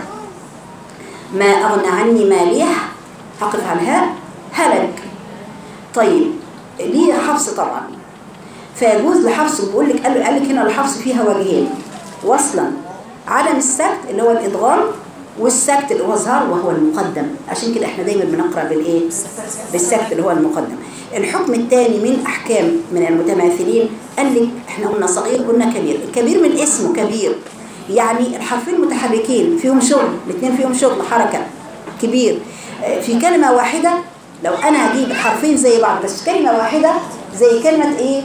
ما أغنى عني ماليه هقف على الهاء هلك طيب ليه حفص طبعا فيجوز لحفص بيقول لك قال قال لك هنا الحفص فيها وجهين وصلا عدم السكت اللي هو الادغام والسكت اللي هو ظهر وهو المقدم عشان كده احنا دايما بنقرا بالايه بالسكت اللي هو المقدم الحكم الثاني من احكام من المتماثلين قال لك احنا قلنا صغير قلنا كبير الكبير من اسمه كبير يعني الحرفين متحركين فيهم شغل الاثنين فيهم شغل حركه كبير آه، في كلمه واحده لو انا هجيب حرفين زي بعض بس كلمه واحده زي كلمه ايه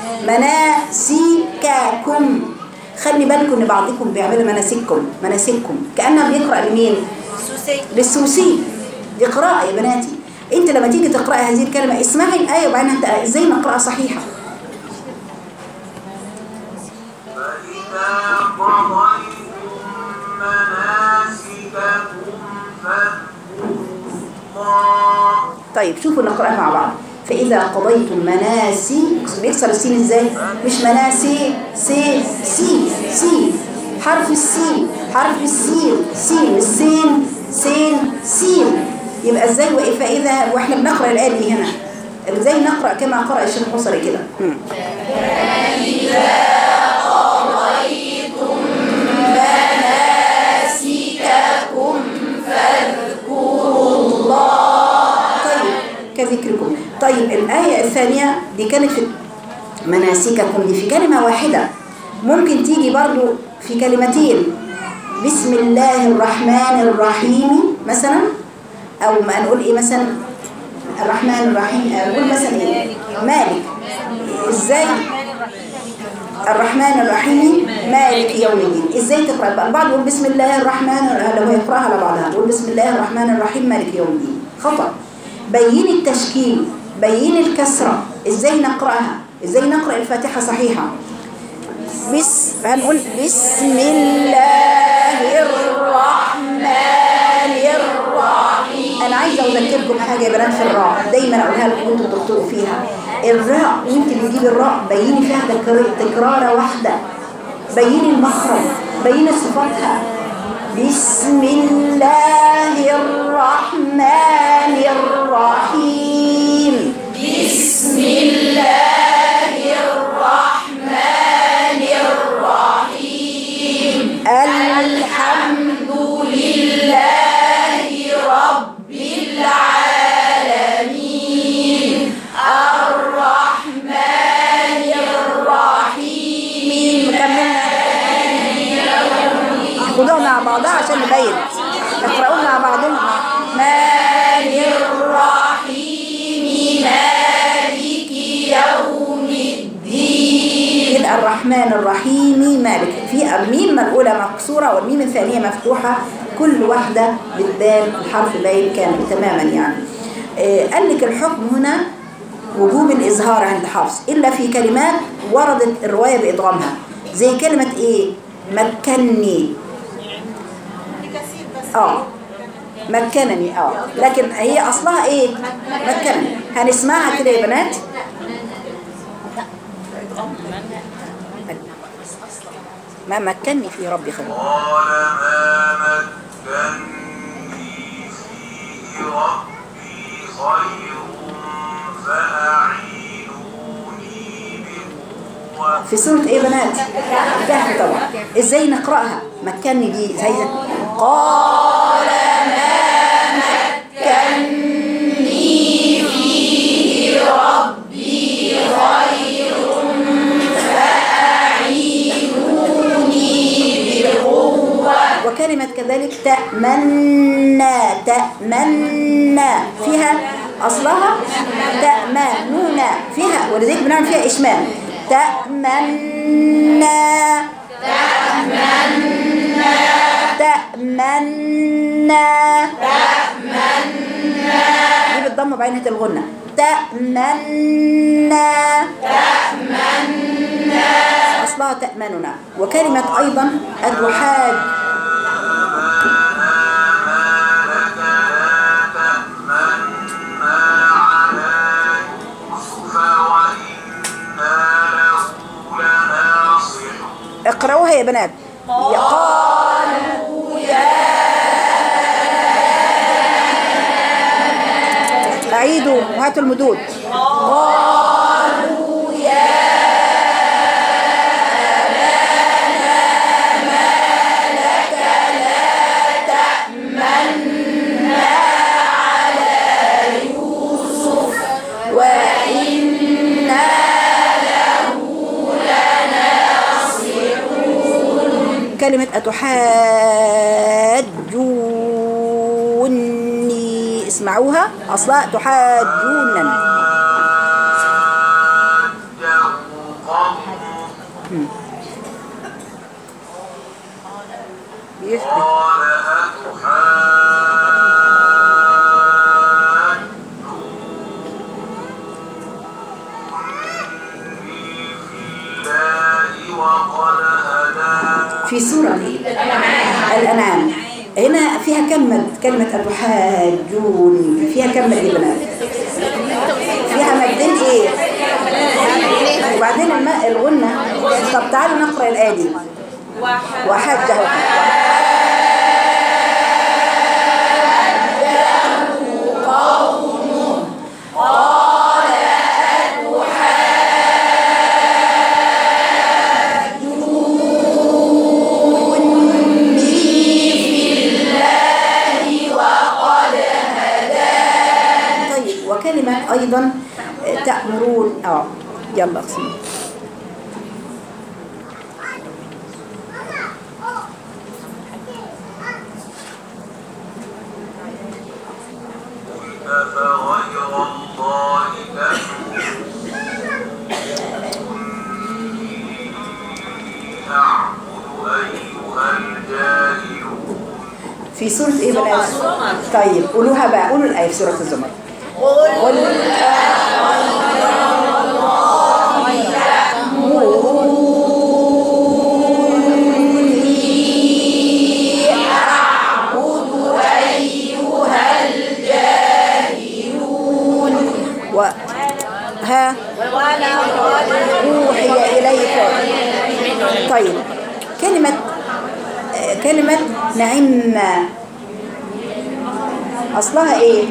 مناسككم خلي بالكم ان بعضكم بيعملوا مناسككم مناسككم كانه بيقرا لمين سوسي للسوسي دي قراءة يا بناتي انت لما تيجي تقرأي هذه الكلمة اسمعي الآية وبعدين انت ازاي نقرأها صحيحة فإذا قضيتم مناسككم فاذكروا الله طيب شوفوا نقرأها مع بعض فإذا قضيتم مناسي بيكسر السين ازاي مش مناسي سي سي سي حرف السين حرف السين سين السين سين سين يبقى ازاي وإيه فإذا واحنا بنقرأ الآية دي هنا ازاي نقرأ كما قرأ الشيخ حصري كده مم. طيب كذكركم طيب الآية الثانية دي كانت في مناسككم دي في كلمة واحدة ممكن تيجي برضو في كلمتين بسم الله الرحمن الرحيم مثلا أو ما نقول إيه مثلا الرحمن الرحيم نقول مثلا إيه مالك إزاي الرحمن الرحيم مالك يوم الدين ازاي تقرا بقى البعض يقول بسم الله الرحمن لو هيقراها على بعضها يقول بسم الله الرحمن الرحيم مالك يوم الدين خطا بين التشكيل بين الكسره ازاي نقراها ازاي نقرا الفاتحه صحيحه بس هنقول بسم الله الرحمن الرحيم انا عايزه اذكركم حاجه يا بنات في الراء دايما اقولها لكم وانتم بتخطئوا فيها الراء وانت بتجيبي الراء بيني فيها تكر- تكراره واحده بيني المخرج بيني صفاتها بسم الله الرحمن الرحيم بسم الله الرحمن الرحيم الحمد لله رب العالمين الرحمن الرحيم كملنا خدوها مع بعضها عشان نبين اقرأوا مع بعضهم مال الرحيم مالك يوم الدين يبقى الرحمن الرحيم مالك في الميم الأولى مكسورة والميم الثانية مفتوحة كل واحدة بتبان الحرف باين كامل تماما يعني آه، قال لك الحكم هنا وجوب الإظهار عند حفص إلا في كلمات وردت الرواية بإدغامها زي كلمة إيه مكني كثير بس اه مكنني اه لكن هي اصلها ايه مكنني هنسمعها كده يا بنات ما مكنني في ربي خير قال ما مكني فيه ربي خير فأعينوني بقوة في سورة ايه يا بنات كهف طبعا ازاي نقرأها مكنني دي زي زي قال ما مكنني فيه ربي خير فأعينوني بقوة وكلمة كذلك تأمنا تأمنا فيها أصلها تأمنون فيها ولذلك بنعمل فيها إشمام تأمنا تأمنا تأمنا دي بالضم بعينة الغنة تأمنا تأمنا أصلها تأمننا وكلمة أيضا الرحاد ما لك لا تأمنا على يوسف وإنا له لناصحون اقرأوها يا بنات يا قالوا يا أعيدوا وهاتوا المدود قالوا يا كلمة أتحاجوني اسمعوها أصلا تحاجونني حاجه قومه بيشبه قال أتحاجوني في الله وقد هداني في سورة الأنعام هنا فيها كلمة كلمة أتحاجوني فيها كلمة إيه بنات فيها مادين إيه وبعدين الماء الغنة طب تعالوا نقرأ الآية دي وحجه طيب وكلمة أيضا تأمرون اه يلا اقسمي أفغير الله أعبد أيها الجاهلون في سورة ايه بنات طيب قولوها بقى قولوا الآية في سورة الزمر قل و ها أوحي إليك طيب كلمة آه، كلمة نعمة أصلها إيه؟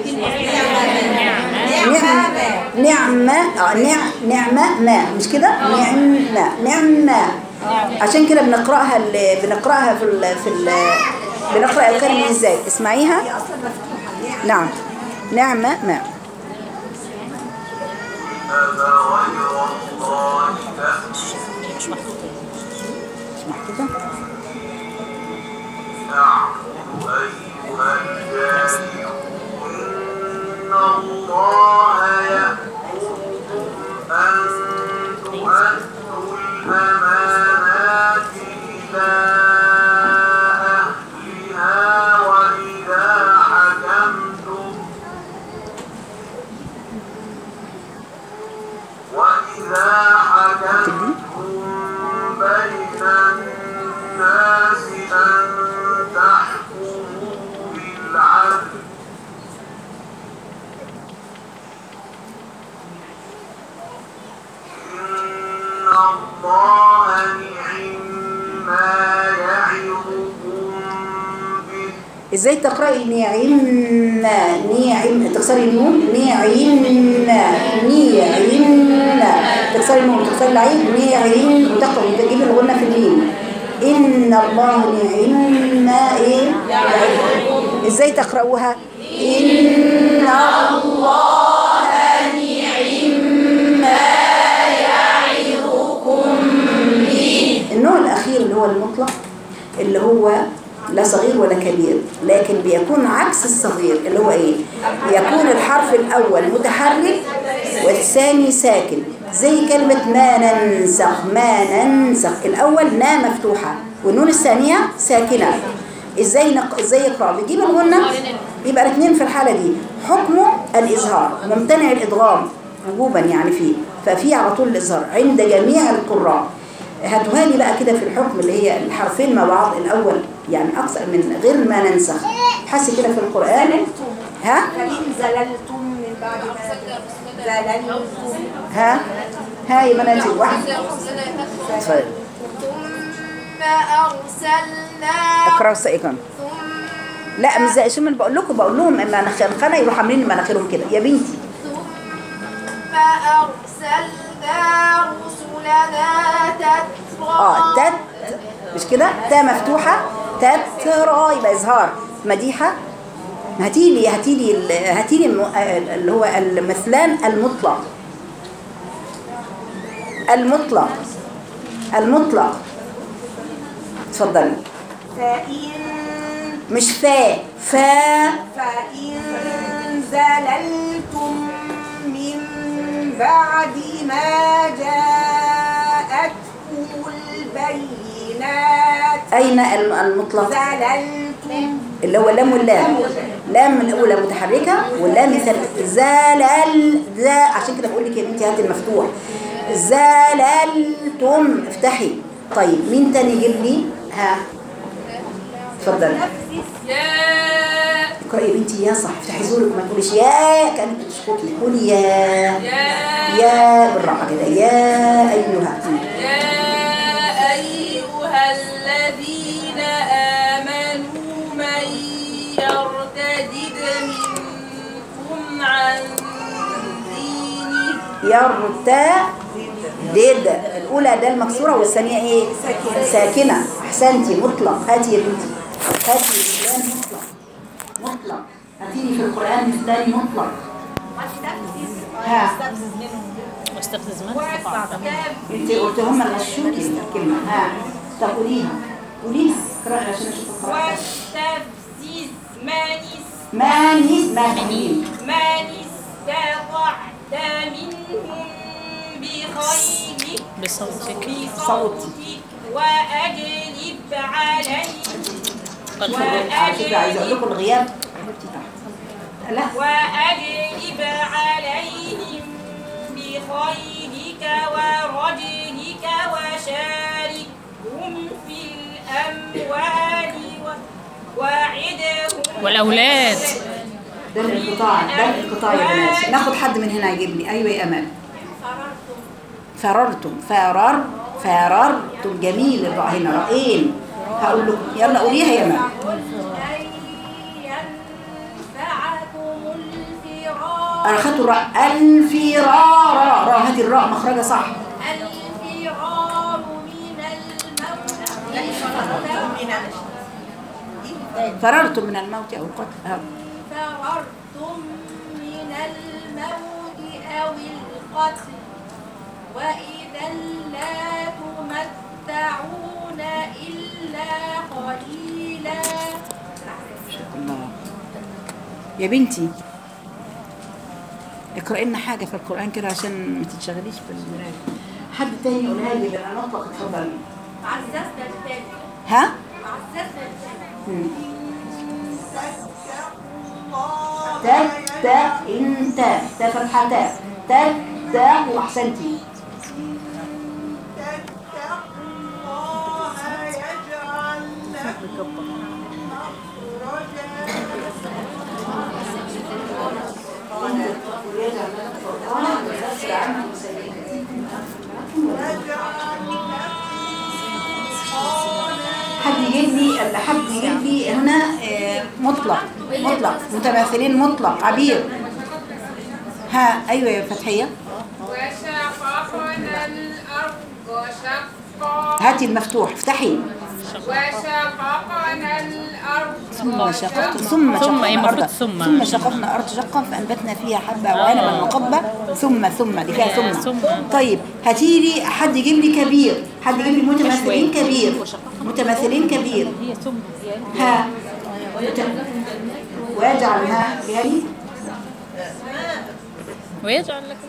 نعم نعمة آه، نع نعمة ما مش كده؟ نعمة نعمة عشان كده بنقرأها ال- بنقرأها في ال في ال بنقرأ الكلمة إزاي؟ اسمعيها نعم نعمة ما أفغير الله مش محطوطة؟ أعبد أيها الجاهلون إن الله يأمركم أن تؤدوا الأمانات إلى أهلها وإذا حكمتم وإذا حكمتم بين الناس أن تحكموا بالعدل إن الله نعم ما يعظكم به ازاي تقرأي نعم نعم تكسري النون نعم نعم تكسري النون تكسري العين نعم وتقرأي تجيبي الغنة في الميم إن الله نعم ما إيه يعظكم. ازاي تقرأوها إن الله نعم ما يعظكم به النوع الأخير اللي هو المطلق اللي هو لا صغير ولا كبير لكن بيكون عكس الصغير اللي هو ايه يكون الحرف الاول متحرك والثاني ساكن زي كلمة ما ننسخ ما ننسخ الاول نا مفتوحة والنون الثانية ساكنة ازاي نق... ازاي يقرأ بيجيب الغنة يبقى الاثنين في الحالة دي حكمه الإظهار ممتنع الإدغام وجوبا يعني فيه ففي على طول الإظهار عند جميع القراء هاتوها لي بقى كده في الحكم اللي هي الحرفين مع بعض الأول يعني أكثر من غير ما ننسخ حسي كده في القرآن ها فإن زللتم من بعد ما زللتم ها ها يا بناتي واحد اتفضل ثم أرسلنا اقرأوا سائقا ثم لا مش زي شو من بقول لكم بقول لهم اما مناخيرنا يروحوا عاملين مناخيرهم كده يا بنتي ثم أرسلنا رسلنا تترى اه تت مش كده تا مفتوحة تترى يبقى إظهار مديحة هاتي لي هاتي لي ال- هاتي لي الم- اللي هو المثلان المطلق المطلق المطلق اتفضلي فإن مش فا فا فإن زللتم من بعد ما جاءتكم البينات أين الم- المطلق زللتم اللي هو اللام واللام لام الأولى متحركة واللام الثانية زلل ذا عشان كده بقول لك يا بنتي هاتي المفتوح زللتم افتحي طيب مين تاني يجيب لي ها اتفضلي اقرأي يا بنتي يا صح افتحي زورك ما تقوليش يا كأنك بتشكوكي قولي يا يا بالراحة كده يا أيها يا أيها الذين آمنوا من يرتد منكم عن دينه يرتدد الأولى ده المكسورة والثانية إيه؟ ساكنة أحسنتي مطلق هاتي يا بنتي هاتي القرآن مطلق مطلق هاتيني في القرآن مثلاني مطلق ها واستفزز من استطعت انت قلت هم غشوكي الكلمة ها طب قوليها قوليها اقرأي عشان أشوف القرآن واستفزز من اس- ماني ماني من استطعت منهم بخيرك بصوتك بصوتك وأجلب عليهم على فكرة عايزة أقول لكم الغياب حبيبتي تحت لا وأجلب عليهم بخيرك ورجلك وشاركهم في الأموال و- وعدهم والأولاد ده الانقطاع ده الانقطاع يا بنات ناخد حد من هنا يجيب لي ايوه يا امال فررتم فرر فررتم جميل الراء هنا رأين هقول لكم يلا قوليها يا امال ينفعكم الفرار انا خدت الراء الفرار راء هاتي الراء مخرجها صح الفرار من الموت فررتم من الموت او القتل ها. فررتم من الموت أو القتل وإذا لا تمتعون إلا قليلا الله يا بنتي اقرأي لنا حاجة في القرآن كده عشان ما تتشغليش في المراية حد تاني يقولها لي بقى نطلق اتفضلي عززنا الثاني ها عززنا الثاني مم. تك تك انت تا فتحة تا تك تك واحسنتي حد يجيب لي حد يجيب لي هنا آه، مطلق مطلق متماثلين مطلق عبير ها ايوه يا فتحيه وشققنا الأرض شقا هاتي المفتوح افتحي وشققنا الأرض ثم شققنا ثم ثم، شققنا أي المفروض الأرض ثم. ثم شققنا الأرض شقا فأنبتنا فيها حبة وعنبا وقبة ثم ثم دي فيها ثم ثم. طيب هاتي لي حد يجيب لي كبير حد يجيب لي متماثلين كبير متماثلين كبير هي ثم ها مت- ويجعلها يعني ويجعل لكم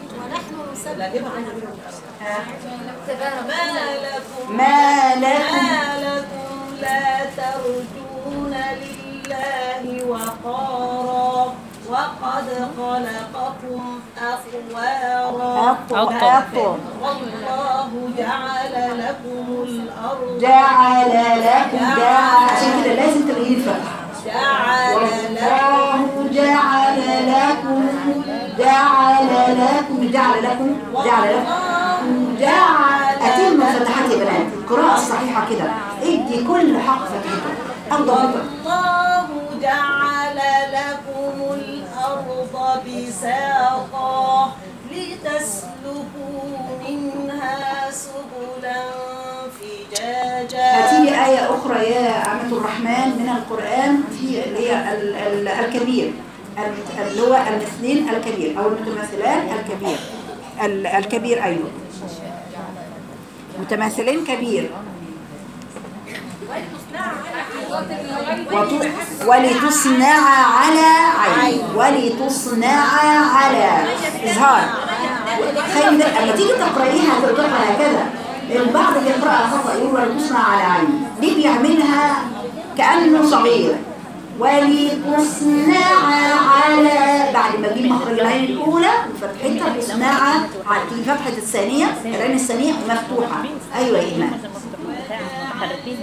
ما لكم لكم لا ترجون لله وقارا وقد خلقكم أطوارا أطو أطو. أطو والله جعل لكم الأرض جعل لكم جعل عشان كده لازم تغيير الفتح جعل والله جعل لكم جعل لكم جعل لكم جعل لكم جعل أتم الفتحات يا بنات القراءة الصحيحة كده ادي كل حق فتحته أفضل فتح والله جعل لكم الأرض بساطا لتسلكوا منها سبلا فجاجا هاتي آية أخرى يا أمة الرحمن من القرآن في اللي هي ال- ال- الكبير الم- اللي هو المثلين الكبير أو المتماثلان الكبير ال- الكبير أيوه متماثلين كبير وت- ولتصنع على عين ولتصنع على إظهار خلي بالك لما تيجي تقرأيها تقرأها هكذا البعض بيقرأها خطأ يقول ولتصنع على عين ليه بيعملها كأنه صغير ولتصنع على بعد ما تجيب مخرج العين الأولى فتحتها تصنع على تيجي فتحة الثانية العين الثانية مفتوحة أيوة يا إيمان متحركين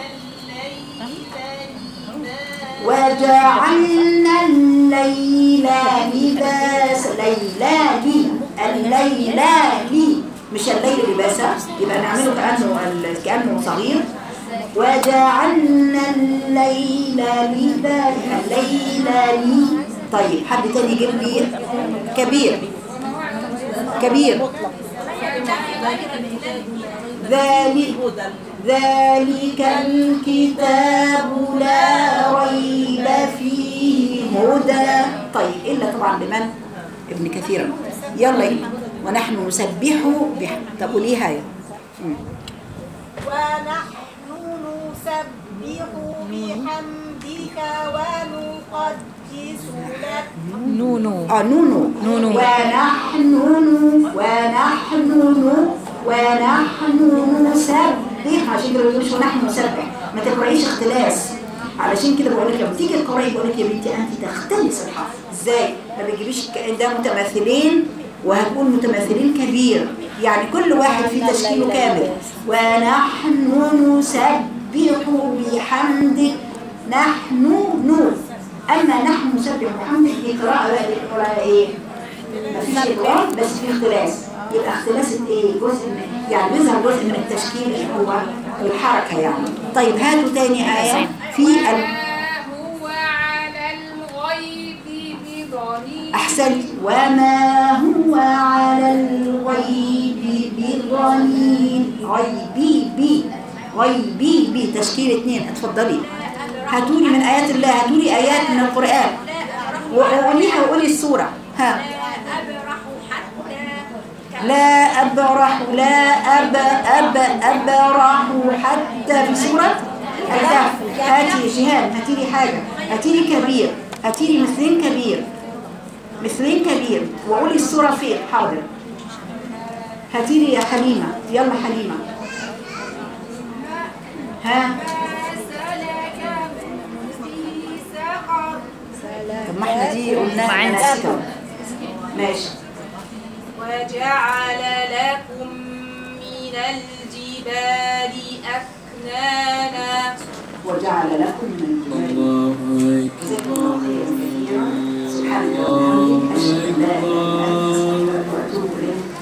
وجعلنا الليل لباس ليلالي الليلالي مش الليل لباسا يبقى نعمله كأنه ال- كأنه صغير وجعلنا الليل لباسا الليلالي طيب حد تاني يجيب لي كبير كبير ذلك ذلك الكتاب لا ريب فيه هدى طيب إلا طبعا لمن ابن كثير يلا يلا. ونحن نسبح بحمد طب قوليها يا مم. ونحن نسبح بحمدك ونقدس لك نونو اه نونو نونو. ونحن نو ونحن نو ونحن نسبح عشان كده بيقولش ونحن نسبح ما تقرايش اختلاس علشان كده بقول لك لما تيجي تقراي بقول لك يا بنتي انت تختلس الحرف ازاي ما بتجيبيش ك- ده متماثلين وهتكون متماثلين كبير يعني كل واحد في تشكيله كامل ونحن نسبح بحمدك نحن نور أما نحن نسبح بحمدك دي قراءة بقى دي قراءة إيه؟ مفيش إقرار بس في اختلاس يبقى اختلاس إيه؟ جزء من يعني بيظهر جزء من التشكيل اللي هو الحركة يعني طيب هاتوا تاني آية في ال... هو على الغيب بضنين أحسنت وما هو على الغيب بضنين غيبي بي غيبي بي تشكيل اتنين اتفضلي هاتولي من آيات الله هاتولي آيات من القرآن وقوليها وقولي السورة ها أبرح حتى لا أبرح لا أب أب أبرح حتى في سورة الكهف هاتي جهاد هاتي لي حاجة هاتي لي كبير هاتي لي مثلين كبير مثلين كبير وقولي السورة فين حاضر هاتي لي يا حليمة يلا حليمة ها سلككم في سقر طب ما احنا دي قلناها وعند مناسكهم ماشي وجعل لكم من الجبال أكنانا وجعل لكم من الجبال